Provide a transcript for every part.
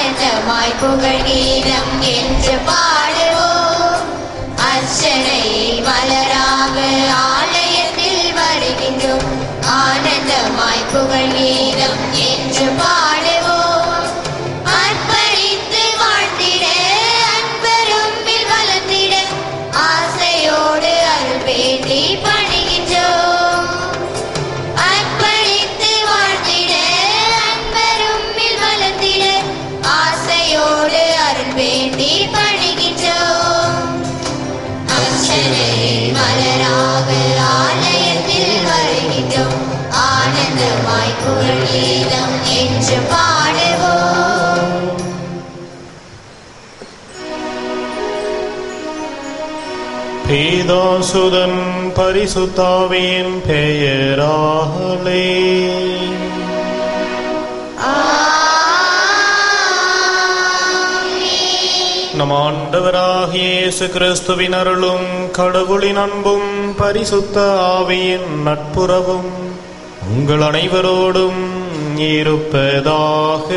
ஆனந்தமாய் புகழ் கீதம் என்று பாடுவோம் அர்ச்சனை மலராக ஆலயத்தில் வருகின்றோம் ஆனந்தமாய் புகழ் கீதம் என்று பாடுவோம் அர்ப்பணித்து வாழ்ந்திட அன்பரும்பில் வளர்ந்திட ஆசையோடு அருள் வேண்டி பணிகின்றோம் அர்ப்பணித்து வாழ்ந்திட அன்பரும்பில் வளர்ந்திட ஆசையோடு அருள் வேண்டி பணிகின்றோம் அர்ச்சனை மலராக ஆலயத்தில் வருகின்றோம் ஆனந்தமாய் புகழ் கீதம் என்று பாடுவோம் பீதாசுதன் பரிசுத்தாவியின் பெயராலே நம் ஆண்டவராகிய இயேசு கிறிஸ்துவின் அருளும் கடவுளின் அன்பும் பரிசுத்த ஆவியின் நட்புறவும் உங்கள் அனைவரோடும் இருப்பதாக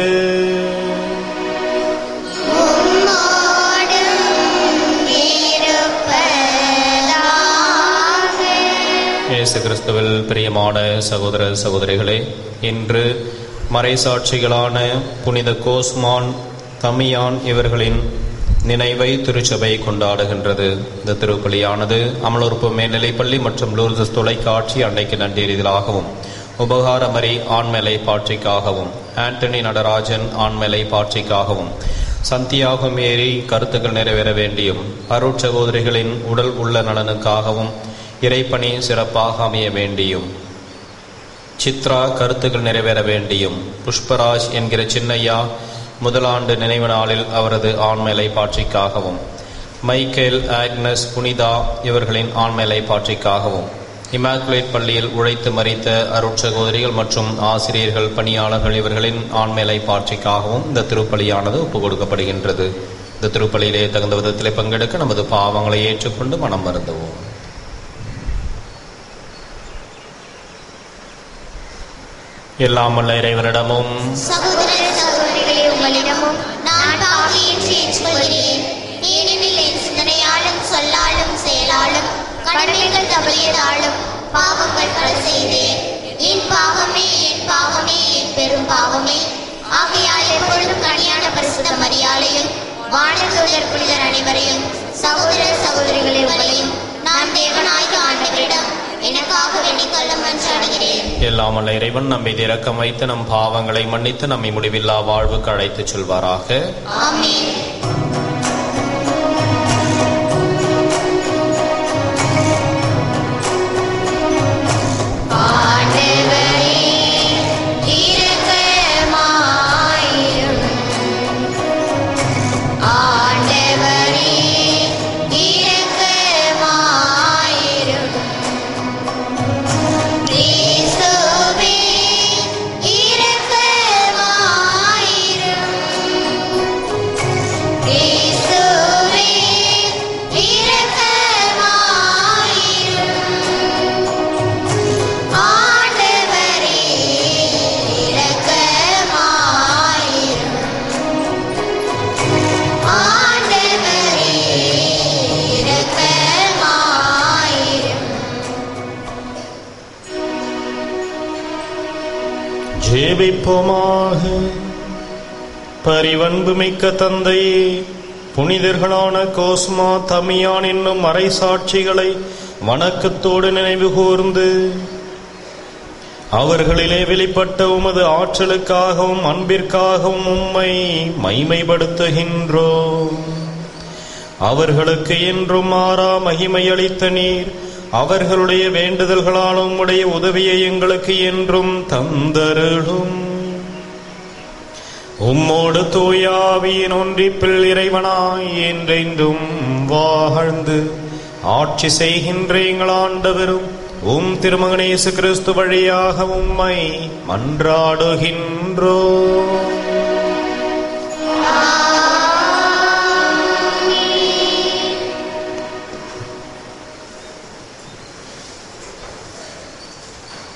இயேசு கிறிஸ்துவில் பிரியமான சகோதர சகோதரிகளே இன்று மறைசாட்சிகளான புனித கோஸ்மான் தமியான் இவர்களின் நினைவை திருச்சபை கொண்டாடுகின்றது இந்த திருப்பலியானது அமலூர்ப்பு மேல்நிலைப்பள்ளி மற்றும் லூர்தஸ் தொலைக்காட்சி அன்னைக்கு நன்றீரிதலாகவும் உபகாரமரி ஆண்மலை பாட்சிக்காகவும் ஆண்டனி நடராஜன் ஆண்மலை பாட்சிக்காகவும் சந்தியாகம் ஏறி கருத்துக்கள் நிறைவேற வேண்டியும் அருட்சகோதரிகளின் உடல் உள்ள நலனுக்காகவும் இறைப்பணி சிறப்பாக அமைய வேண்டியும் சித்ரா கருத்துக்கள் நிறைவேற வேண்டியும் புஷ்பராஜ் என்கிற சின்னையா முதலாண்டு நினைவு நாளில் அவரது ஆண்மேலை பாட்சிக்காகவும் மைக்கேல் ஆக்னஸ் புனிதா இவர்களின் ஆண்மேலை பாட்சிக்காகவும் இமாக்குலேட் பள்ளியில் உழைத்து மறித்த அருட்சகோதரிகள் மற்றும் ஆசிரியர்கள் பணியாளர்கள் இவர்களின் ஆண்மேலை பாட்சிக்காகவும் இந்த திருப்பலியானது ஒப்புக் கொடுக்கப்படுகின்றது இந்த திருப்பலியிலே தகுந்த விதத்திலே பங்கெடுக்க நமது பாவங்களை ஏற்றுக்கொண்டு மனம் மருந்துவோம் எல்லாம் வல்ல இறைவனிடமும் சகோதர சகோதரிகளே உங்களிடமும் நான் பாவி என்று ஏற்றுக்கொள்கிறேன் ஏனெனில் என் சிந்தனையாலும் சொல்லாலும் செயலாலும் கடமைகள் தவறியதாலும் பாவங்கள் பல செய்தேன் என் பாவமே என் பாவமே என் பெரும் பாவமே ஆகையால் எப்பொழுதும் கனியான பரிசுத்த மரியாதையும் வானதூதர் புனிதர் அனைவரையும் சகோதர சகோதரிகளே உங்களையும் நான் தேவனாய் ஆண்டவரிடம் எனக்காக வேண்டிக் கொள்ள மன்றாடுகிறேன் எல்லாம் வல்ல இறைவன் நம்மை இரக்கம் வைத்து நம் பாவங்களை மன்னித்து நம்மை முடிவில்லா வாழ்வுக்கு அழைத்துச் செல்வாராக ஆமென் ஆண்டவரே இரக்கமாயிரும் ஆண்டவரே இரக்கமாயிரும் கிறிஸ்துவே இரக்கமாயிரும் கிறிஸ்துவே இரக்கமாயிரும் ஆண்டவரே இரக்கமாயிரும் ஆண்டவரே இரக்கமாயிரும் ஜேபிப்போமாக பரிவன்பு மிக்க தந்தையே புனிதர்களான கோஸ்மா தமியான் என்னும் மறைசாட்சிகளை வணக்கத்தோடு நினைவு கூர்ந்து அவர்களிலே வெளிப்பட்ட உமது ஆற்றலுக்காகவும் அன்பிற்காகவும் உம்மை மைமைப்படுத்துகின்றோம் அவர்களுக்கு என்றும் மாறா மகிமையளித்த நீர் அவர்களுடைய வேண்டுதல்களால் உம்முடைய உதவியை எங்களுக்கு என்றும் தந்தருளும் உம்மோடு தூயாவியின் ஒன்றிப்பில் இறைவனாய் என்றென்றும் வாழ்ந்து ஆட்சி செய்கின்ற எங்கள் ஆண்டவரும் உம் திருமகனேசு கிறிஸ்து வழியாக உம்மை மன்றாடுகின்றோ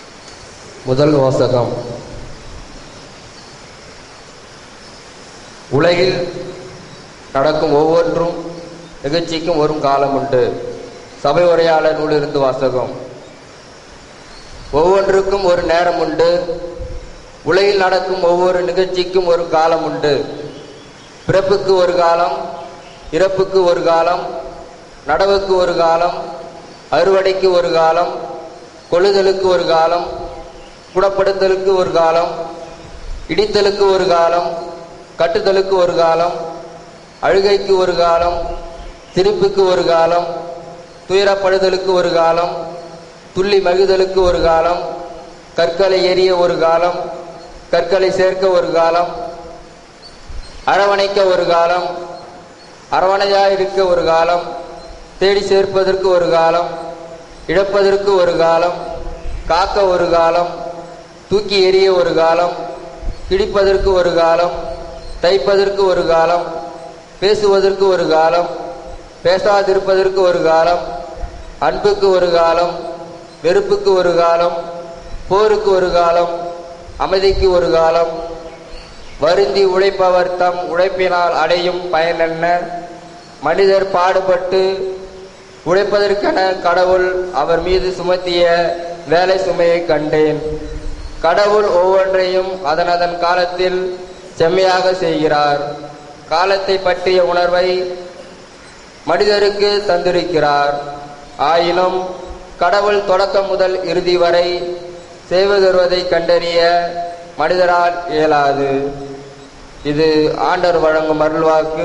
முதல் வாசகம் உலகில் நடக்கும் ஒவ்வொன்றும் நிகழ்ச்சிக்கும் ஒரு காலம் உண்டு சபை உரையாளர் நூலிருந்து வாசகம் ஒவ்வொன்றுக்கும் ஒரு நேரம் உண்டு உலகில் நடக்கும் ஒவ்வொரு நிகழ்ச்சிக்கும் ஒரு காலம் உண்டு பிறப்புக்கு ஒரு காலம் இறப்புக்கு ஒரு காலம் நடவுக்கு ஒரு காலம் அறுவடைக்கு ஒரு காலம் கொள்ளுதலுக்கு ஒரு காலம் குணப்படுத்தலுக்கு ஒரு காலம் இடித்தலுக்கு ஒரு காலம் கட்டுதலுக்கு ஒரு காலம் அழுகைக்கு ஒரு காலம் சிரிப்புக்கு ஒரு காலம் துயரப்படுதலுக்கு ஒரு காலம் துள்ளி மகிழ்தலுக்கு ஒரு காலம் கற்களை எரிய ஒரு காலம் கற்களை சேர்க்க ஒரு காலம் அரவணைக்க ஒரு காலம் அரவணையாயிருக்க ஒரு காலம் தேடி சேர்ப்பதற்கு ஒரு காலம் இழப்பதற்கு ஒரு காலம் காக்க ஒரு காலம் தூக்கி எறிய ஒரு காலம் கிடிப்பதற்கு ஒரு காலம் தைப்பதற்கு ஒரு காலம் பேசுவதற்கு ஒரு காலம் பேசாதிருப்பதற்கு ஒரு காலம் அன்புக்கு ஒரு காலம் வெறுப்புக்கு ஒரு காலம் போருக்கு ஒரு காலம் அமைதிக்கு ஒரு காலம் வருந்தி உழைப்பவர் தம் உழைப்பினால் அடையும் பயனென்ன மனிதர் பாடுபட்டு உழைப்பதற்கென கடவுள் அவர் மீது சுமத்திய வேலை சுமையை கண்டேன் கடவுள் ஒவ்வொன்றையும் அதன் அதன் காலத்தில் செம்மையாக செய்கிறார் காலத்தை பற்றிய உணர்வை மனிதருக்கு தந்திருக்கிறார் ஆயினும் கடவுள் தொடக்கம் முதல் இறுதி வரை செய்வதருவதை கண்டறிய மனிதரால் இயலாது இது ஆண்டர் வழங்கும் அருள்வாக்கு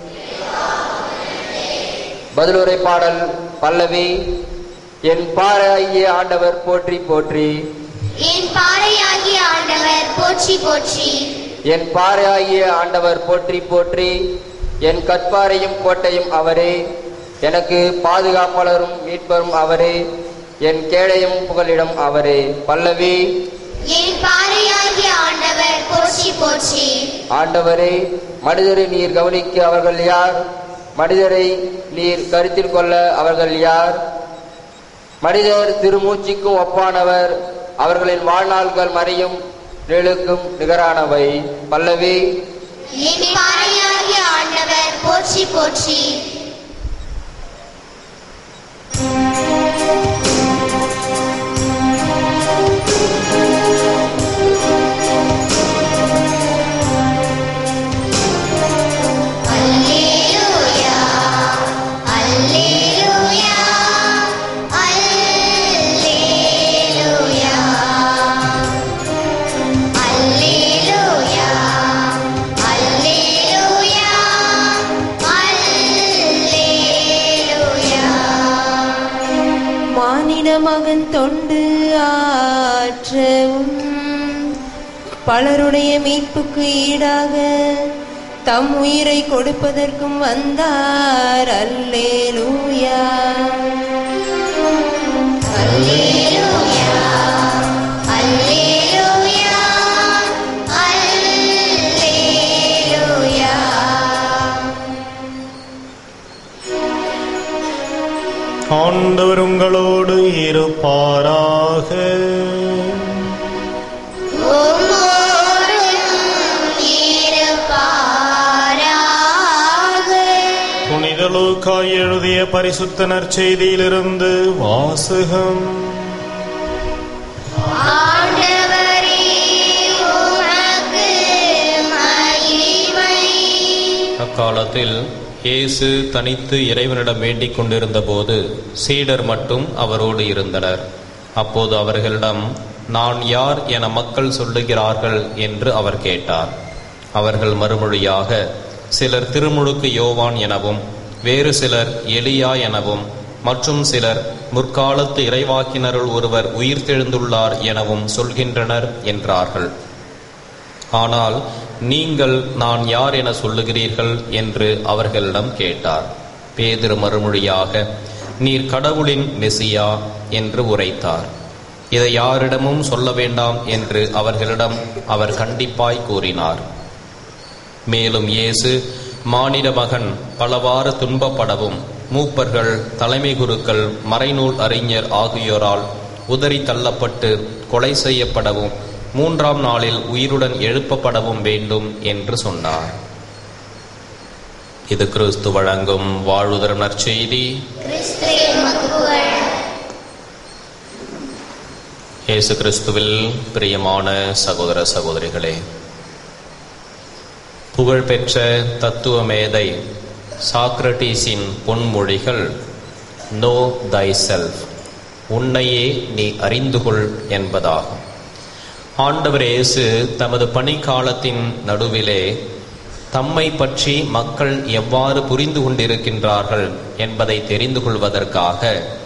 பதிலுரை பாடல் பல்லவி என் பாராகிய ஆண்டவர் போற்றி போற்றி என் பாறையாகிய ஆண்டவர் போற்றி போற்றி என் பாறையாகிய ஆண்டவர் போற்றி போற்றி என் கற்பாரையும் கோட்டையும் அவரே எனக்கு பாதுகாப்பாளரும் மீட்பரும் அவரே என் கேடையும் புகலிடம் அவரே பல்லவி என் பாறையாகிய ஆண்டவர் போற்றி போற்றி ஆண்டவரே மனிதரை நீர் கவனிக்க அவர்கள் யார் மனிதரை நீர் கருத்தில் கொள்ள அவர்கள் யார் மனிதர் திருமூச்சிக்கும் ஒப்பானவர் அவர்களின் வாழ்நாள்கள் மறையும் நிழலுக்கும் நிகரானவை பல்லவி என் பாறையாகிய ஆண்டவர் போற்றி போற்றி அல்லேலூயா அல்லேலூயா அல்லேலூயா அல்லேலூயா அல்லேலூயா அல்லேலூயா மானிட மகன் தொண்டு ஆற்றவும் பலருடைய மீட்புக்கு ஈடாக தம் உயிரை கொடுப்பதற்கும் வந்தார் அல்லேலூயா அல்லேலூயா அல்லேலூயா அல்லேலூயா ஆண்டவர் உங்களோடு இருப்பாராக உம்மோடும் இருப்பாராக புனித லூக்காய் எழுதிய பரிசுத்த நற்செய்தியிலிருந்து வாசகம் ஆண்டவரே உமக்கு மகிமை அக்காலத்தில் இயேசு தனித்து இறைவனிடம் வேண்டிக் கொண்டிருந்த போது சீடர் மட்டும் அவரோடு இருந்தனர் அப்போது அவர்களிடம் நான் யார் என மக்கள் சொல்லுகிறார்கள் என்று அவர் கேட்டார் அவர்கள் மறுமொழியாக சிலர் திருமுழுக்கு யோவான் எனவும் வேறு சிலர் எலியா எனவும் மற்றும் சிலர் முற்காலத்து இறைவாக்கினருள் ஒருவர் உயிர்த்தெழுந்துள்ளார் எனவும் சொல்கின்றனர் என்றார்கள் ஆனால் நீங்கள் நான் யார் என சொல்லுகிறீர்கள் என்று அவர்களிடம் கேட்டார் பேதுரு மறுமொழியாக நீர் கடவுளின் மெசியா என்று உரைத்தார் இதை யாரிடமும் சொல்ல வேண்டாம் என்று அவர்களிடம் அவர் கண்டிப்பாய் கூறினார் மேலும் இயேசு மானிட மகன் பலவாறு துன்பப்படவும் மூப்பர்கள் தலைமை குருக்கள் மறைநூல் அறிஞர் ஆகியோரால் உதறி தள்ளப்பட்டு கொலை செய்யப்படவும் மூன்றாம் நாளில் உயிருடன் எழுப்பப்படவும் வேண்டும் என்று சொன்னார் இது கிறிஸ்து வழங்கும் வாழ்வுதரும் நற்செய்தி கிறிஸ்துவே உமக்கு புகழ் இயேசு கிறிஸ்துவில் பிரியமான சகோதர சகோதரிகளே புகழ்பெற்ற தத்துவ மேதை சாக்ரட்டீஸின் பொன்மொழிகள் நோ தை செல்ஃப் உன்னையே நீ அறிந்து கொள் என்பதாகும் ஆண்டவர் இயேசு தமது பணிக்காலத்தின் நடுவிலே தம்மை பற்றி மக்கள் எவ்வாறு புரிந்து கொண்டிருக்கின்றார்கள் என்பதை தெரிந்து கொள்வதற்காக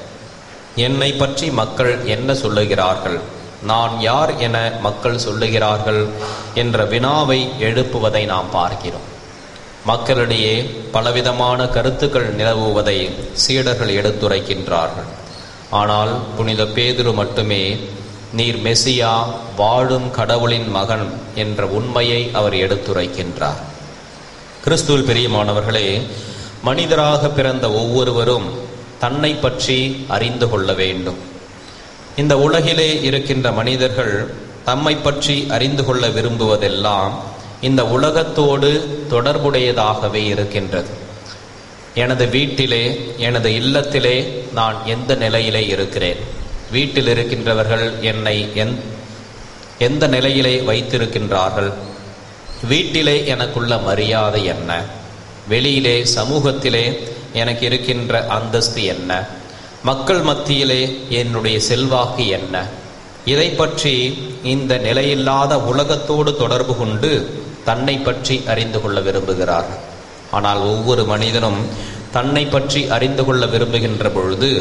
என்னை பற்றி மக்கள் என்ன சொல்லுகிறார்கள் நான் யார் என மக்கள் சொல்லுகிறார்கள் என்ற வினாவை எழுப்புவதை நாம் பார்க்கிறோம் மக்களிடையே பலவிதமான கருத்துக்கள் நிலவுவதை சீடர்கள் எடுத்துரைக்கின்றார்கள் ஆனால் புனித பேதுரு மட்டுமே நீர் மெசியா வாழும் கடவுளின் மகன் என்ற உண்மையை அவர் எடுத்துரைக்கின்றார் கிறிஸ்துவில் பிரியமானவர்களே மனிதராக பிறந்த ஒவ்வொருவரும் தன்னை பற்றி அறிந்து கொள்ள வேண்டும் இந்த உலகிலே இருக்கின்ற மனிதர்கள் தம்மை பற்றி அறிந்து கொள்ள விரும்புவதெல்லாம் இந்த உலகத்தோடு தொடர்புடையதாகவே இருக்கின்றது எனது வீட்டிலே எனது இல்லத்திலே நான் எந்த நிலையிலே இருக்கிறேன் வீட்டில் இருக்கின்றவர்கள் என்னை எந் எந்த நிலையிலே வைத்திருக்கின்றார்கள் வீட்டிலே எனக்குள்ள மரியாதை என்ன வெளியிலே சமூகத்திலே எனக்கு இருக்கின்ற அந்தஸ்து என்ன மக்கள் மத்தியிலே என்னுடைய செல்வாக்கு என்ன இதை பற்றி இந்த நிலையில்லாத உலகத்தோடு தொடர்பு கொண்டு தன்னை பற்றி அறிந்து கொள்ள விரும்புகிறார் ஆனால் ஒவ்வொரு மனிதனும் தன்னை பற்றி அறிந்து கொள்ள விரும்புகின்ற பொழுது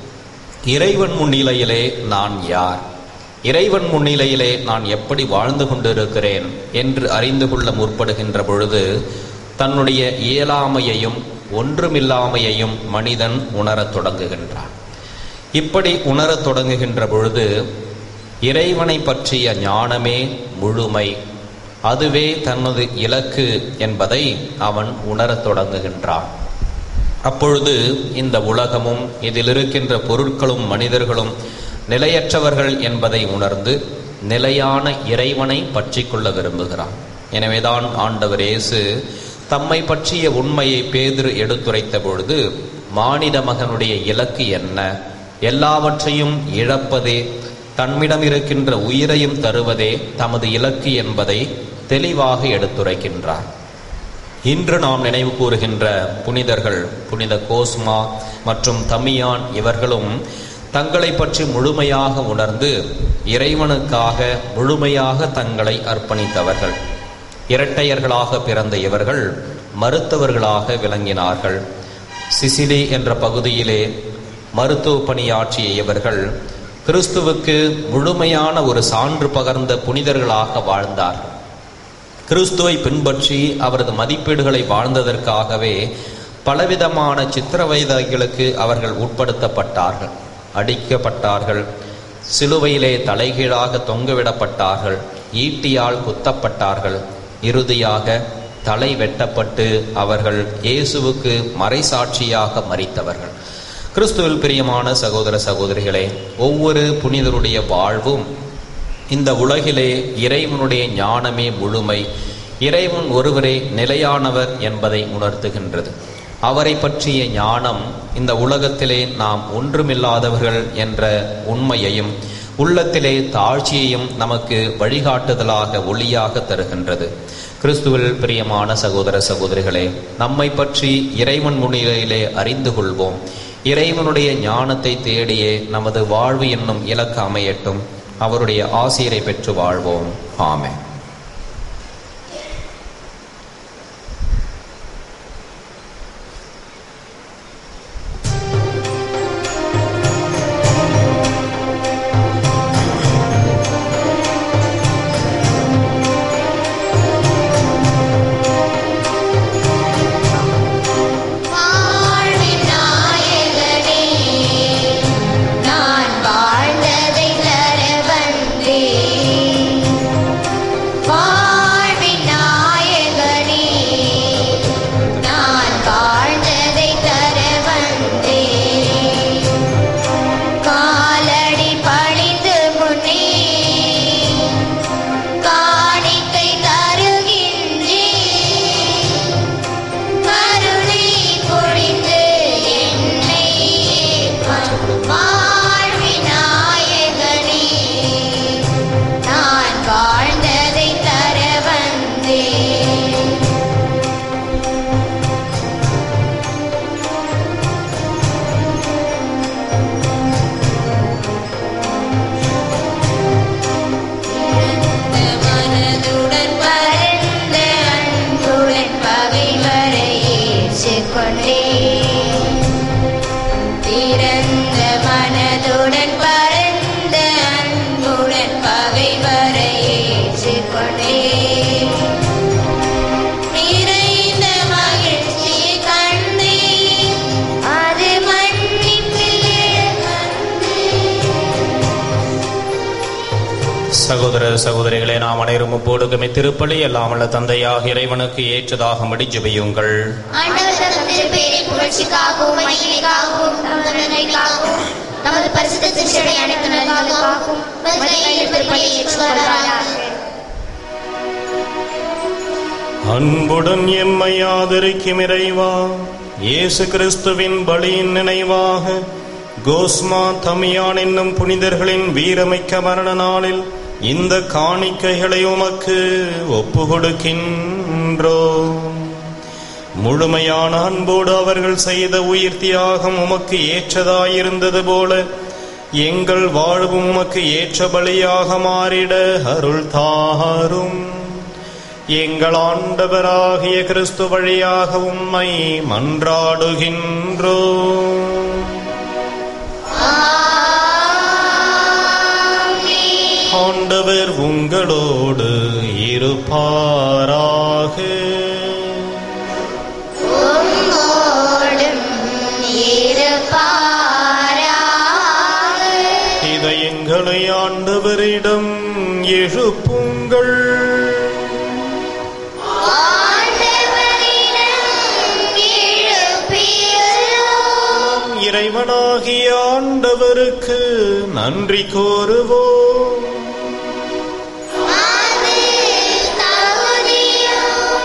இறைவன் முன்னிலையிலே நான் யார் இறைவன் முன்னிலையிலே நான் எப்படி வாழ்ந்து கொண்டிருக்கிறேன் என்று அறிந்து கொள்ள முற்படுகின்ற பொழுது தன்னுடைய இயலாமையையும் ஒன்றுமில்லாமையையும் மனிதன் உணரத் தொடங்குகின்றான் இப்படி உணரத் தொடங்குகின்ற பொழுது இறைவனை பற்றிய ஞானமே முழுமை அதுவே தனது இலக்கு என்பதை அவன் உணரத் தொடங்குகின்றான் அப்பொழுது இந்த உலகமும் இதில் இருக்கின்ற பொருட்களும் மனிதர்களும் நிலையற்றவர்கள் என்பதை உணர்ந்து நிலையான இறைவனை பற்றி கொள்ள விரும்புகிறான் எனவேதான் ஆண்டவர் இயேசு தம்மை பற்றிய உண்மையை பேதிரு எடுத்துரைத்த பொழுது மானிட மகனுடைய இலக்கு என்ன எல்லாவற்றையும் இழப்பதே தம்மிடம் இருக்கின்ற உயிரையும் தருவதே தமது இலக்கு என்பதை தெளிவாக எடுத்துரைக்கின்றார் இன்று நாம் நினைவு கூறுகின்ற புனிதர்கள் புனித கோஸ்மா மற்றும் தமியான் இவர்களும் தங்களை பற்றி முழுமையாக உணர்ந்து இறைவனுக்காக முழுமையாக தங்களை அர்ப்பணித்தவர்கள் இரட்டையர்களாக பிறந்த இவர்கள் மருத்துவர்களாக விளங்கினார்கள் சிசிலி என்ற பகுதியிலே மருத்துவ பணியாற்றிய இவர்கள் கிறிஸ்துவுக்கு முழுமையான ஒரு சான்று பகர்ந்த புனிதர்களாக வாழ்ந்தார்கள் கிறிஸ்துவை பின்பற்றி அவரது மதிப்பீடுகளை வாழ்ந்ததற்காகவே பலவிதமான சித்திரவதைகளுக்கு அவர்கள் உட்படுத்தப்பட்டார்கள் அடிக்கப்பட்டார்கள் சிலுவையிலே தலைகீழாக தொங்கவிடப்பட்டார்கள் ஈட்டியால் குத்தப்பட்டார்கள் இறுதியாக தலை வெட்டப்பட்டு அவர்கள் இயேசுவுக்கு மறைசாட்சியாக மறித்தவர்கள் கிறிஸ்துவில் பிரியமான சகோதர சகோதரிகளே ஒவ்வொரு புனிதருடைய வாழ்வும் இந்த உலகிலே இறைவனுடைய ஞானமே முழுமை இறைவன் ஒருவரே நிலையானவர் என்பதை உணர்த்துகின்றது அவரை பற்றிய ஞானம் இந்த உலகத்திலே நாம் ஒன்றுமில்லாதவர்கள் என்ற உண்மையையும் உள்ளத்திலே தாழ்ச்சியையும் நமக்கு வழிகாட்டுதலாக ஒளியாக தருகின்றது கிறிஸ்துவில் பிரியமான சகோதர சகோதரிகளே நம்மை பற்றி இறைவன் முன்னிலையிலே அறிந்து கொள்வோம் இறைவனுடைய ஞானத்தை தேடியே நமது வாழ்வு என்னும் இலக்கு அமையட்டும் அவருடைய ஆசிரியரை பெற்று வாழ்வோம் ஆமென் வாழ்வின் நாயகனே நான் வாழ்ந்ததை தர வந்தேன் சகோதர சகோதரிகளே நாம் அனைவரும் ஒப்போடுக்குமே திருப்பலி எல்லாமல்ல தந்தையாக இறைவனுக்கு ஏற்றதாகும்படி ஜெபியுங்கள் ஆண்டவர் தம் திருப்பெயரின் புகழ்ச்சிக்காகவும் மகிமைக்காகவும் தமது நன்மைக்காகவும் நமது பரிசுத்த சிஷ்யரை அனைத்து நலனுக்காகவும் வருகையில் திருப்பலியை ஏற்றுவாராக அன்புடன் எம்மை ஆதரிக்கும் இறைவா இயேசு கிறிஸ்துவின் பலியின் நினைவாக கோஸ்மா தமியான் என்னும் புனிதர்களின் வீரமிக்க மரண நாளில் இந்த காணிக்கைகளை உமக்கு ஒப்பு கொடுக்கின்றோ முழுமையான அன்போடு அவர்கள் செய்த உயிர் தியாகம் உமக்கு ஏற்றதாயிருந்தது போல எங்கள் வாழ்வும் உமக்கு ஏற்ற பலியாக மாறிட அருள் தாரும் எங்கள் ஆண்டவராகிய கிறிஸ்து வழியாக உம்மை மன்றாடுகின்றோ ஆண்டவர் உங்களோடு இருப்பாராக உம்மோடும் இருப்பாராக இதயங்களை ஆண்டவரிடம் எழுப்புங்கள் ஆண்டவரிடம் எழுப்பியுள்ளோம். இறைவனாகிய ஆண்டவருக்கு நன்றி கூறுவோம் அது தகுதியும்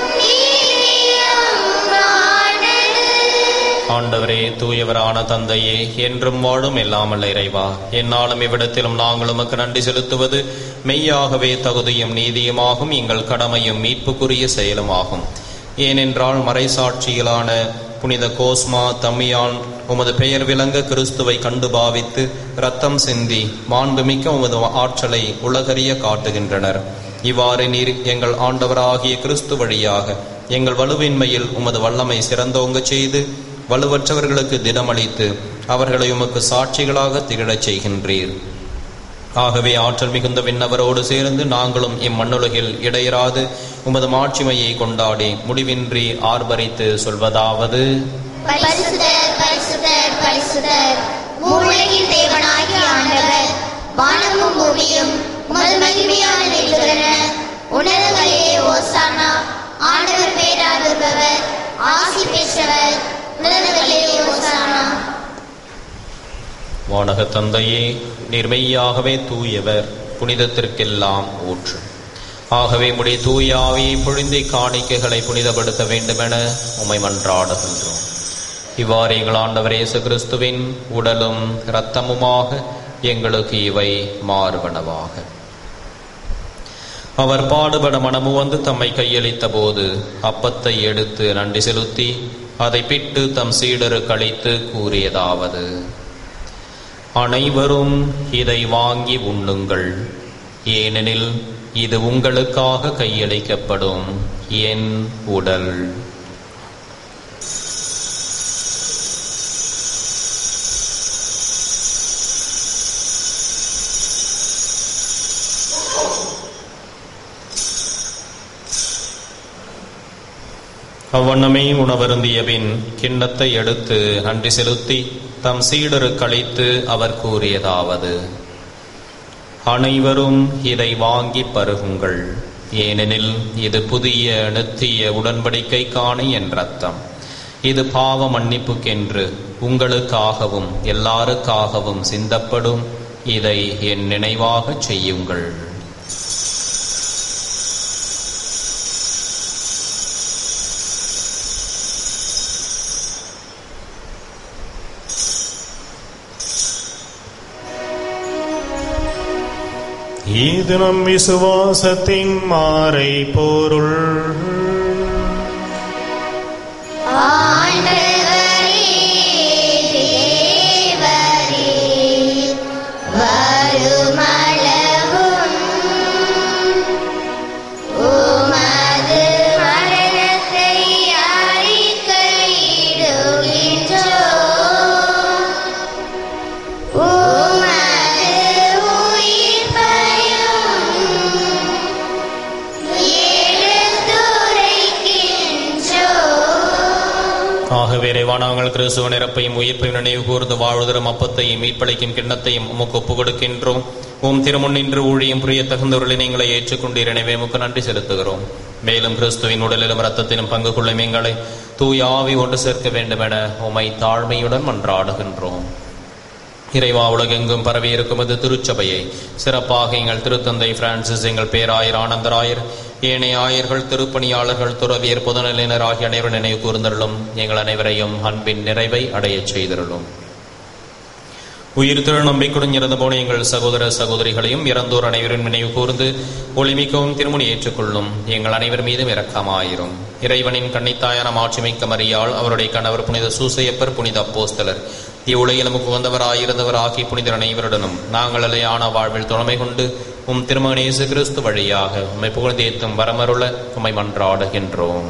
நீதியுமானது. ஆண்டவரே தூயவரான தந்தையே என்றும் வாழும் எல்லாமல்ல இறைவா என்னாலும் இவ்விடத்திலும் நாங்கள் உமக்கு நன்றி செலுத்துவது மெய்யாகவே தகுதியும் நீதியுமாகும் எங்கள் கடமையும் மீட்புக்குரிய செயலுமாகும் ஏனென்றால் மறைசாட்சியிலான புனித கோஸ்மா தம்மியான் உமது பெயர் விளங்க கிறிஸ்துவை கண்டு பாவித்து ரத்தம் சிந்தி மாண்புமிக்க உமது ஆற்றலை உலகறிய காட்டுகின்றனர் இவ்வாறு நீர் எங்கள் ஆண்டவராகிய கிறிஸ்து வழியாக எங்கள் வலுவின்மையில் உமது வல்லமை சிறந்தோங்கச் செய்து வலுவற்றவர்களுக்கு தினமளித்து அவர்களை உமக்கு சாட்சிகளாக திகழச் செய்கின்றீர் ஆகவே ஆற்றல் மிகுந்த விண்ணவரோடு சேர்ந்து நாங்களும் இம்மண்ணுலகில் இடையராது உமது மாட்சிமையை கொண்டாடி முடிவின்றி ஆர்ப்பரித்து சொல்வதாவது பரிசுத்தர் பரிசுத்தர் பரிசுத்தர் மூளையின் தேவனாகிய ஆண்டவர் வானமும் பூமியும் உமது மகிமையான நிகழ்கிறன உணர்வுகளே ஓசானா ஆண்டவர் பேரால் வருபவர் ஆசி பெற்றவர் உணர்வுகளே ஓசானா வானக தந்தையே நீர்மெய்யாகவே தூயவர் புனிதத்திற்கெல்லாம் ஊற்று ஆகவே உடைய தூய ஆவியை பொழிந்தை காணிக்கைகளை புனிதப்படுத்த வேண்டுமென உம்மை மன்றாடுகின்றோம் இவ்வாறு எங்கள் ஆண்டவர் இயேசு கிறிஸ்துவின் உடலும் இரத்தமுமாக எங்களுக்கு இவை மாறுவனவாக அவர் பாடுபட மனமு வந்து தம்மை கையளித்த போது அப்பத்தை எடுத்து நன்றி செலுத்தி அதை பிட்டு தம் சீடரு கழித்து கூறியதாவது அனைவரும் இதை வாங்கி உண்ணுங்கள் ஏனெனில் இது உங்களுக்காக கையளிக்கப்படும் என் உடல் அவ்வண்ணமே உணவருந்திய பின் கிண்ணத்தை எடுத்து நன்றி செலுத்தி தம் சீடரு கழித்து அவர் கூறியதாவது அனைவரும் இதை வாங்கி பருகுங்கள் ஏனெனில் இது புதிய நித்திய உடன்படிக்கைக்கான என் ரத்தம் இது பாவ மன்னிப்புக்கென்று உங்களுக்காகவும் எல்லாருக்காகவும் சிந்தப்படும் இதை என் நினைவாகச் செய்யுங்கள் இது நம் விசுவாசத்தின் மாறை பொருள் ஆண்டவரே தேவரே வருமளவும் உமது மரணத்தை அறிக்கையிடுகின்றோம் உமது உயிர்ப்பையும் எடுத்துரைக்கின்றோம் ஆகவே இறைவா நாங்கள் கிறிஸ்துவ நிரப்பையும் உயிர்ப்பையும் நினைவு கூர்ந்து வாழ்வதரும் அப்பத்தையும் மீட்பளிக்கும் கிண்ணத்தையும் உமக்கு ஒப்புக் கொடுக்கின்றோம் உம் திருமுன் நின்று ஊழியம் புரிய தகுந்தவர்களை நீங்களை ஏற்றுக்கொண்டீர் எனவே உமக்கு நன்றி செலுத்துகிறோம் மேலும் கிறிஸ்துவின் உடலிலும் இரத்தத்திலும் பங்கு கொள்ளும் எங்களை தூய ஆவி ஒன்று சேர்க்க வேண்டுமென உமை தாழ்மையுடன் மன்றாடுகின்றோம் இறைவா உலகெங்கும் பரவி இருக்கும் அது திருச்சபையை சிறப்பாக எங்கள் திருத்தந்தை பிரான்சிஸ் எங்கள் பேராயர் ஆனந்தராயர் ஏனைய ஆயர்கள் திருப்பணியாளர்கள் துறவியர் பொதுநிலையினர் ஆகிய அனைவரும் நினைவு கூர்ந்தருளும் எங்கள் அனைவரையும் அன்பின் நிறைவை அடையச் செய்திருளும் உயிர் திரு நம்பிக்கையுடன் இறந்து போன எங்கள் சகோதர சகோதரிகளையும் இறந்தோர் அனைவரும் நினைவு கூர்ந்து ஒளிமிக்கவும் திருமணி ஏற்றுக்கொள்ளும் எங்கள் அனைவர் மீதும் இரக்கமாயிரும் இறைவனின் கன்னித்தாயான மாட்சிமிக்க மரியாள் அவருடைய கணவர் புனித சூசையப்பர் புனித அப்போஸ்தலர் இவ்வுலகில் நமக்கு வந்தவராயிருந்தவர் ஆகிய புனிதர் அனைவருடனும் நாங்கள் அலையான வாழ்வில் துணமை கொண்டு உம் திருமகனேசு கிறிஸ்து வழியாக உம்மை புகழ்ந்தேத்தும் வரமருள உம்மை மன்றாடுகின்றோம்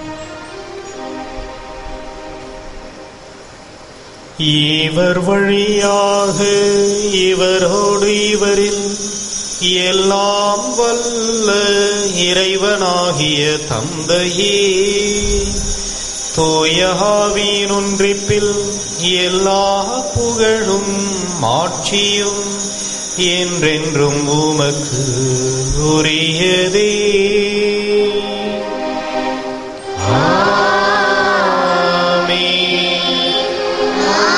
இவர் வழியாக இவரோடு இவரில் எல்லாம் வல்ல இறைவனாகிய தந்தையே தூயகாவியின் ஒன்றிப்பில் எல்லா புகழும் மாட்சியும் என்றென்றும் உமக்கு உரியதே ஆமென்.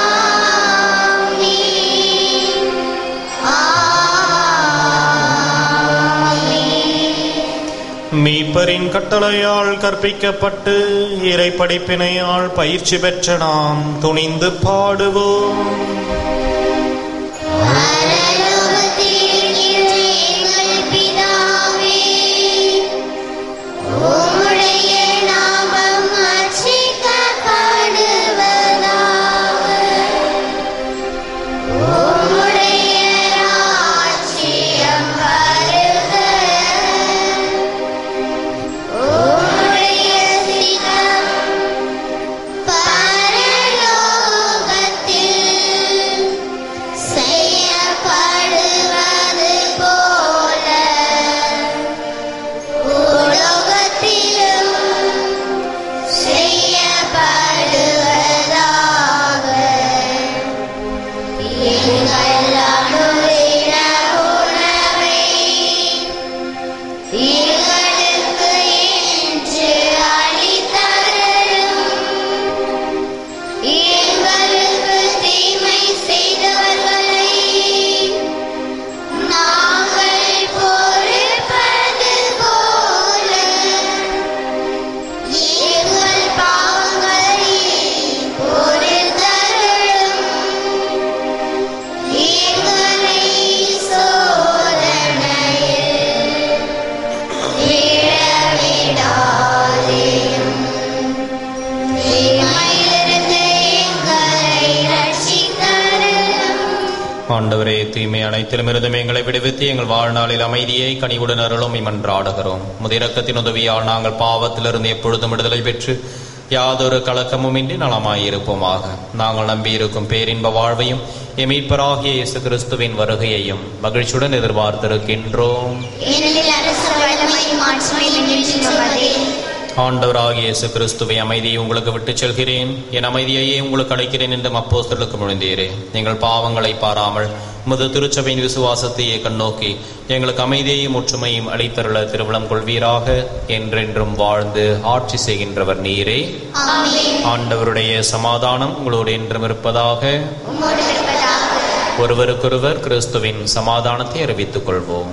மீட்பரின் கட்டளையால் கற்பிக்கப்பட்டு இறைப்படைப்பினையால் பயிற்சி பெற்ற நாம் துணிந்து பாடுவோம் பரலோகத்தில் இருக்கின்ற எங்கள் பிதாவே, உம்முடைய நாமம் அர்ச்சிக்கப்படுவதாக. உம்முடைய ராஜ்யம் வருக. உம்முடைய சித்தம் பரலோகத்தில் செய்யப்படுவது போல உலகத்திலும் செய்யப்படுவதாக எங்கள் அனுதின உணவை எங்களுக்கு இன்று அளித்தருளும் எங்களுக்கு தீமை செய்தவர்களை நாங்கள் பொறுப்பது போல எங்கள் பாவங்களை பொறுத்தருளும் எங்களை சோதனையில் விழவிடாதேயும் தீமையிலிருந்து எங்களை ரட்சித்தருளும் ஆண்டவரே தீமை அனைத்திலும் இருந்தும் எங்களை விடுவித்து எங்கள் வாழ்நாளில் அமைதியை கனிவுடன் அருளும் மன்றாடுகிறோம் முதிரக்கத்தின் உதவியால் நாங்கள் பாவத்திலிருந்து எப்பொழுதும் விடுதலை பெற்று யாதொரு கலக்கமுமின்றி நலமாயிருப்போமாக நாங்கள் நம்பியிருக்கும் பேரின்ப வாழ்வையும் எமீட்பராகிய இயேசு கிறிஸ்துவின் வருகையையும் மகிழ்ச்சியுடன் எதிர்பார்த்திருக்கின்றோம் ஏனெனில் அரச வல்லமை மாட்சிமை நின்றுள்ளதே ஆண்டவராகிய இயேசு கிறிஸ்துவை அமைதியை உங்களுக்கு விட்டுச் செல்கிறேன் என் அமைதியையே உங்களுக்கு அழைக்கிறேன் என்று அப்போஸ்தலருக்கு முழுந்தீரே எங்கள் பாவங்களை பாராமல் முது திருச்சபையின் விசுவாசத்தையே கண்ணோக்கி எங்களுக்கு அமைதியையும் ஒற்றுமையும் அளித்தருள திருவிழம் கொள்வீராக என்றென்றும் வாழ்ந்து ஆட்சி செய்கின்றவர் நீரே ஆமென் ஆண்டவருடைய சமாதானம் உங்களோடு என்றும் இருப்பதாக உம்மோடு இருப்பதாக ஒருவருக்கொருவர் கிறிஸ்துவின் சமாதானத்தை அறிவித்துக் கொள்வோம்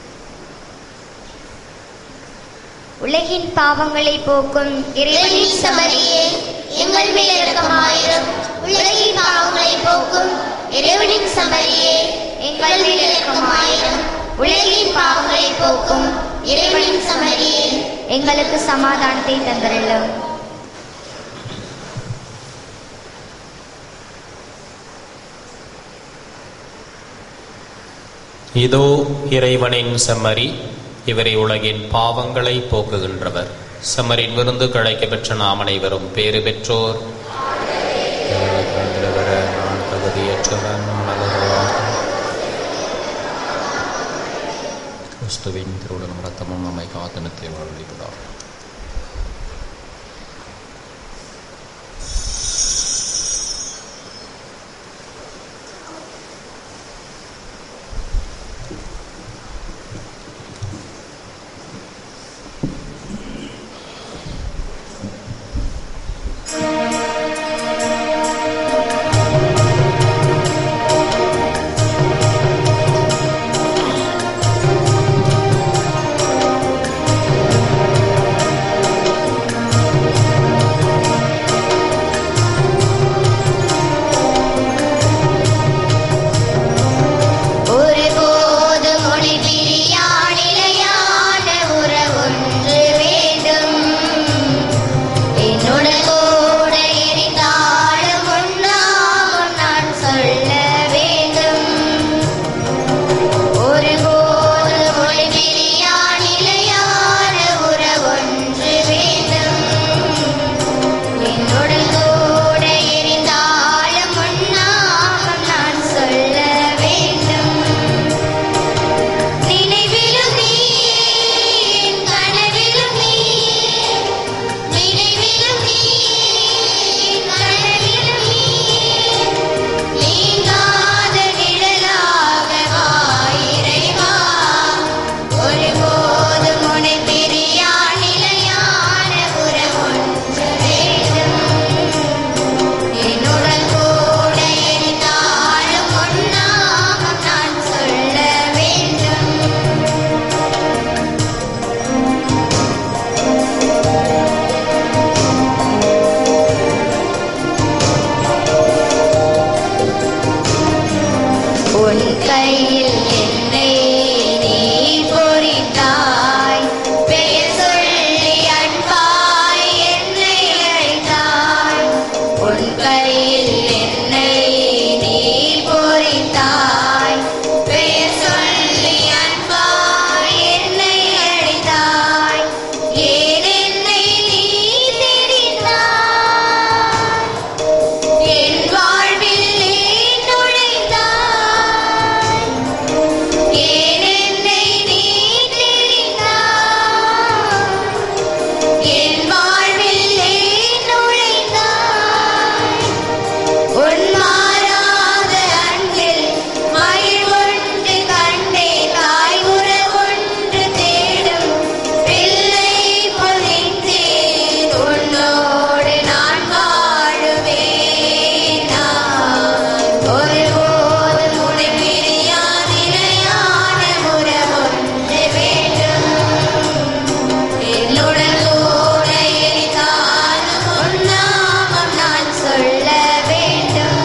உலகின் பாவங்களை போக்கும் இறைவனின் சமரியே எங்கள் மேல் இரக்கமாயிரும் உலகின் பாவங்களை போக்கும் இறைவனின் சமரியே எங்கள் மேல் இரக்கமாயிரும் உலகின் பாவங்களை போக்கும் இறைவனின் சமரியே எங்களுக்கு சமாதானத்தை தந்தருளும் இதோ இறைவனின் செம்மறி இவரை உலகின் பாவங்களை போக்குகின்றவர் செம்மரின் விருந்து கிடைக்க பெற்ற நாம் அனைவரும் பேறு பெற்றோர் எங்களுக்கு வந்து வர நான் தகுதியற்றவன் மனதுருவாக. கிறிஸ்துவின் திருவுடனும் ரத்தமும் நம்மை காத்து நித்திய வாழ்வழிப்பதாக என்னுடன் கூட எரிந்தாலும் உண்ணாமல் நான் சொல்ல வேண்டும் ஒருபோது மொழி பிரியா நிலையான உறவொன்று வேண்டும் என்னுடன் கூட எரிந்தாலும் உண்ணாமல் நான் சொல்ல வேண்டும் நினைவிலும் நீ என் கனவிலும் நீ நினைவிலும் நீ என் கனவிலும் நீ நீங்காத நிழலாக வா இறைவா ஒருபோதும் உன்னை பிரியா நிலையான உறவொன்று வேண்டும் என்னுடன் கூட இருந்தாலும் ஒன்றாக நான் சொல்ல வேண்டும் உன் கையில் என்னை நீ பொறித்தாய் பெயர் சொல்லி அன்பாய் என்னை அழைத்தாய் உன் கையில் என்னை நீ பொறித்தாய் பெயர் சொல்லி அன்பாய் என்னை அழைத்தாய் ஏன் என்னை நீ தெரிந்தாய் என் வாழ்வில் நீ நுழைந்தாய் ஏன் என்னை நீ தெரிந்தாய் என் வாழ்வில் நீ நுழைந்தாய் உன் மாறாத அன்பில் மகிழ் ஒன்று கண்டே தாய் உறவொன்று தேடும் பிள்ளை பொழிந்தேன் உன்னோடு நான் வாழுவேன் நான் ஒருபோதும் உன்னை பிரியா நிலையான உறவொன்று வேண்டும் என்னுடன் கூட எரித்தாலும் உன்னாமம் நான் சொல்ல வேண்டும்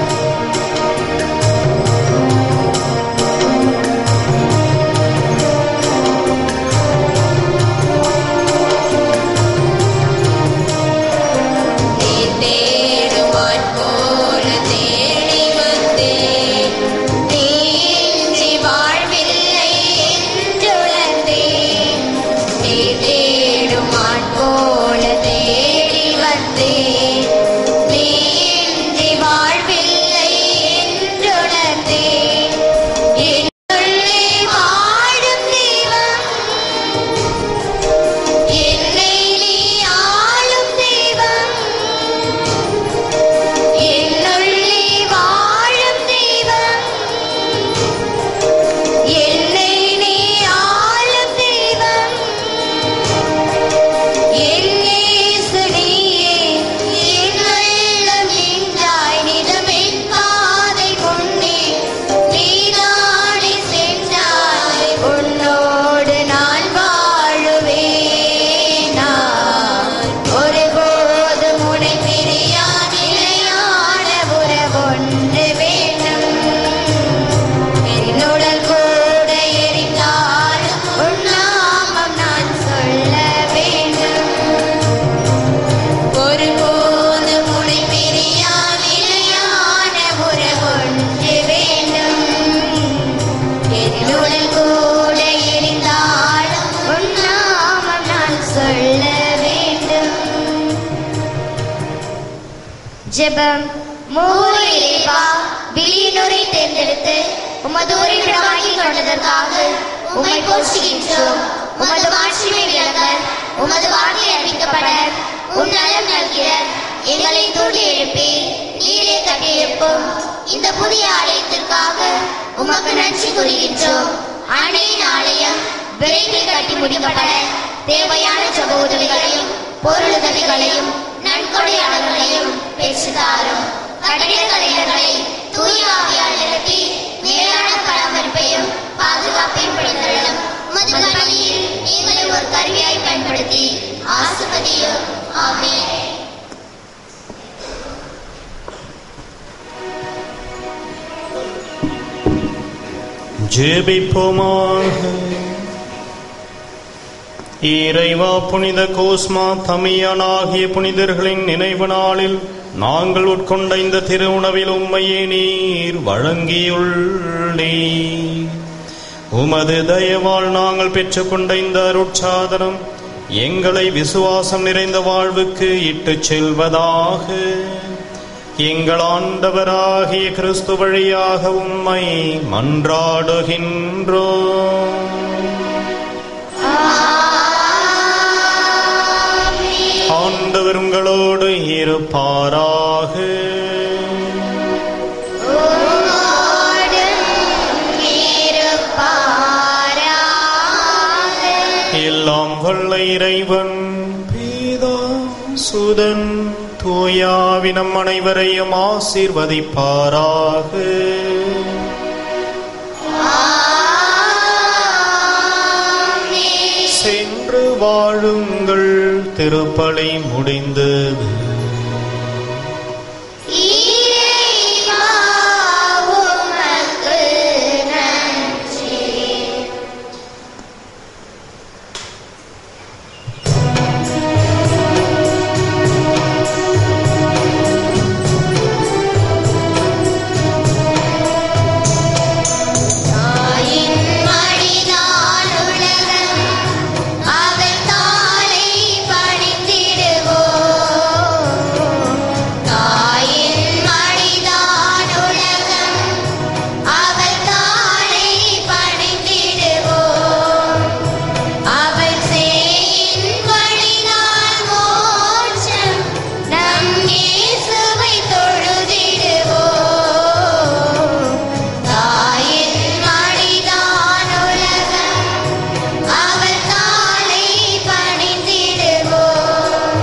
நீ தேடுவான் போல தேடி வந்தேன் நீ இன்றி வாழ்வில்லை என்றுணர்ந்தேன் நீ தேடுவான் போல தேடி வந்தேன் நீ இன்றி வாழ்வில்லை என்றுணர்ந்தேன் என்னுள்ளே வாழும் தெய்வம் என்னை நீ ஆளும் தெய்வம் என்னுள்ளே வாழும் தெய்வம் என்னை நீ ஆளும் தெய்வம் என் இயேசு நீயே என் உள்ளம் நின்றாய் நிஜமென் பாதை முன்னே நீதானே சென்றாய் உன்னோடு நான் வாழுவேன் நான் ஒருபோதும் உன்னை பிரியா நிலையான உறவொன்று வேண்டும் என்னுடன் கூட எரிந்தாலும் உன்னாமம் நான் சொல்ல வேண்டும் ஒருபோதும் உன்னை பிரியா நிலையான உறவொன்று வேண்டும் என்னுடன் கூட எரிந்தாலும் உன்னாமம் நான் சொல்ல வேண்டும் ஜெபம் மூவரிலேவா விழியினுரை தேர்ந்தெடுத்து உமது உரிமையாகி கொண்டதற்காக உம்மை போற்றுகின்றோம் உமது மாட்சிமை விளங்க உமது வார்த்தை அறிவிக்கப்பட உன் நலம் நல்கிற எங்களை தூண்டி எழுப்பி நீரே கட்டி எழுப்பும் இந்த புதிய ஆலயத்திற்காக உமக்கு நன்றி கூறுகின்றோம் அன்னையின் ஆலயம் விரைவில் கட்டி முடிக்கப்பட தேவையான ஜப உதவிகளையும் பொருளுதவிகளையும் நன்கொடையாளர்களையும் பெற்றுத்தாரும் கட்டிட கலைஞர்களை தூய ஆவியால் நிரப்பி மேலான பராமரிப்பையும் பாதுகாப்பையும் படுத்தலும் உமது பணியில் எங்களை ஒரு கருவியாய் பயன்படுத்தி ஆசுபதியும் ஆமென் ஜெபிப்போமாக இறைவா புனித கோஸ்மா தமியான் ஆகிய புனிதர்களின் நினைவு நாளில் நாங்கள் உட்கொண்ட இந்த திருவுணவில் உம்மையே நீர் வழங்கியுள்ளே உமது தயவால் நாங்கள் பெற்றுக்கொண்ட இந்த அருட்சாதனம் எங்களை விசுவாசம் நிறைந்த வாழ்வுக்கு இட்டுச் செல்வதாக எங்கள் ஆண்டவராகிய கிறிஸ்து வழியாக உம்மை மன்றாடுகின்றோம் ஆண்டவர் உங்களோடு இருப்பாராக எல்லாம் வல்ல இறைவன் பீதா சுதன் தூயாவினம் அனைவரையும் ஆசீர்வதிப்பாராக சென்று வாழுங்கள் திருப்பலி முடிந்தது தாயின் மடிதான் உலகம் அவள் தாளை பணிந்திடுவோம் தாயின் மடிதான் உலகம் அவள் தாளை பணிந்திடுவோம் அவள் சேயின் வழிதான் மோட்சம் நம் இயேசுவை தொழுதிடுவோம் தாயின் மடிதான் உலகம் அவள் தாளை பணிந்திடுவோம்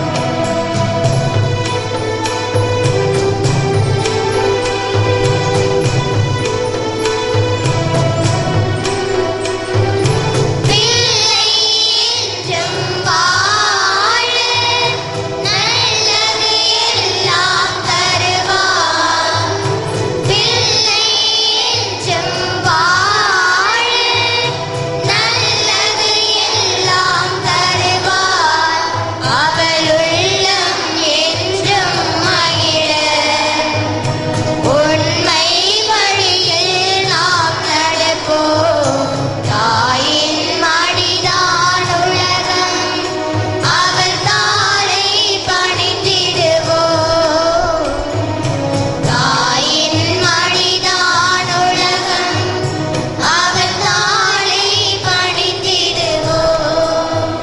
பிள்ளை என்றும் வாழ நல்லது எல்லாம் தருவார் பிள்ளை என்றும் வாழ நல்லது எல்லாம் தருவார் அவள் உள்ளம் என்றும் மகிழ உண்மை வழியில் நாம் நடப்போம் தாயின் மடிதான் உலகம் அவள் தாளை பணிந்திடுவோம் தாயின் மடிதான் உலகம் அவள் தாளை பணிந்திடுவோம்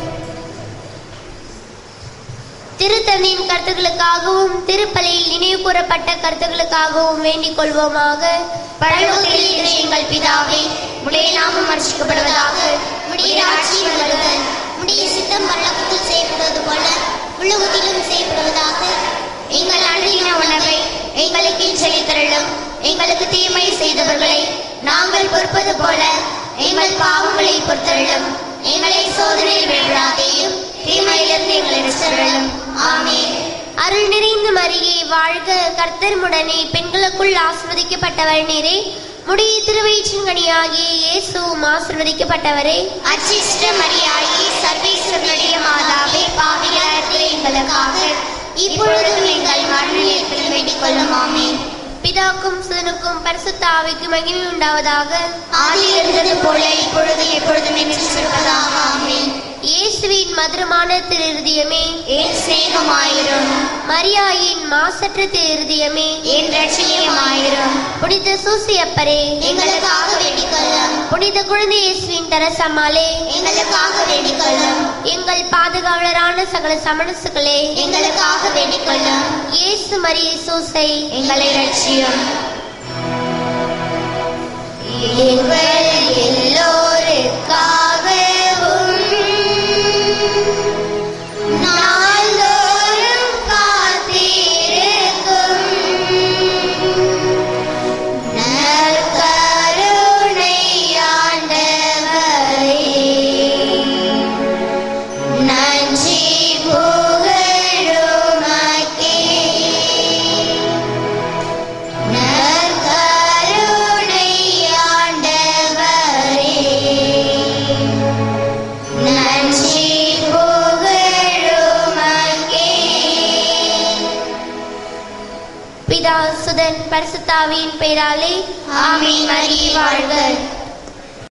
திருத்தந்தையின் கருத்துக்களுக்காகவும் திருப்பலியில் நினைவு கூறப்பட்ட கருத்துக்களுக்காகவும் வேண்டிக் கொள்வோமாக பரலோகத்தில் இருக்கிற எங்கள் பிதாவே உடைய நாமம் அர்ச்சிக்கப்படுவதாக உடைய ராட்சியம் வருக உடைய சித்தம் பரலோகத்தில் செய்யப்படுவது போல உலகத்திலும் செய்யப்படுவதாக எங்கள் அன்றின உணவை எங்களுக்கு செலுத்தருளும் எங்களுக்கு தீமை செய்தவர்களை நாங்கள் பொறுப்பது போல எங்கள் பாவங்களை பொறுத்தருளும் எங்களை சோதனையில் விழாதேயும் தீமையிலிருந்து எங்களை ரசித்தருளும் ஆமென் அருள் நிறைந்த மரியே வாழ்க கர்த்தர் முடனே பெண்களுக்குள் ஆசிர்வதிக்கப்பட்டவர் நீரே முடிய திருவயிற்றின் கனியாகிய இயேசுவும் ஆசிர்வதிக்கப்பட்டவரே அச்சிஷ்ட மரியாயே சர்வேஸ்வரனுடைய மாதாவே பாவியாரே எங்களுக்காக இப்பொழுதும் எங்கள் மரணத்தில் வேண்டிக் கொள்ளும் ஆமென் பிதாக்கும் சுதனுக்கும் பரிசுத்த ஆவிக்கும் மகிமை உண்டாவதாக ஆதியில் இருந்தது போல இப்பொழுது எப்பொழுதும் என்று சொல்வதாக ஆமென் இயேசுவின் மதுரமான திருருதியமே என் சிநேகமாயிரும் மரியாயின் மாசற்ற திருருதியமே என் ரட்சணியமாயிரும் புனித சூசியப்பரே எங்களுக்காக வேண்டிக் கொள்ளும் புனித குழந்தை இயேசுவின் தரசம்மாளே எங்களுக்காக வேண்டிக் கொள்ளும் எங்கள் பாதுகாவலரான சகல சமணசுகளே எங்களுக்காக வேண்டிக் கொள்ளும் இயேசு மரியை சூசை எங்களை ரட்சியும் எங்கள் எல்லோருக்காகவும் நாள்தோறும் காத்திருக்கும் நற்கருணை ஆண்டவரே நன்றி புகழுமக்கே நற்கருணை ஆண்டவரே பரிசுத்தாவியின் பெயராலே ஆமென் மரியே வாழ்க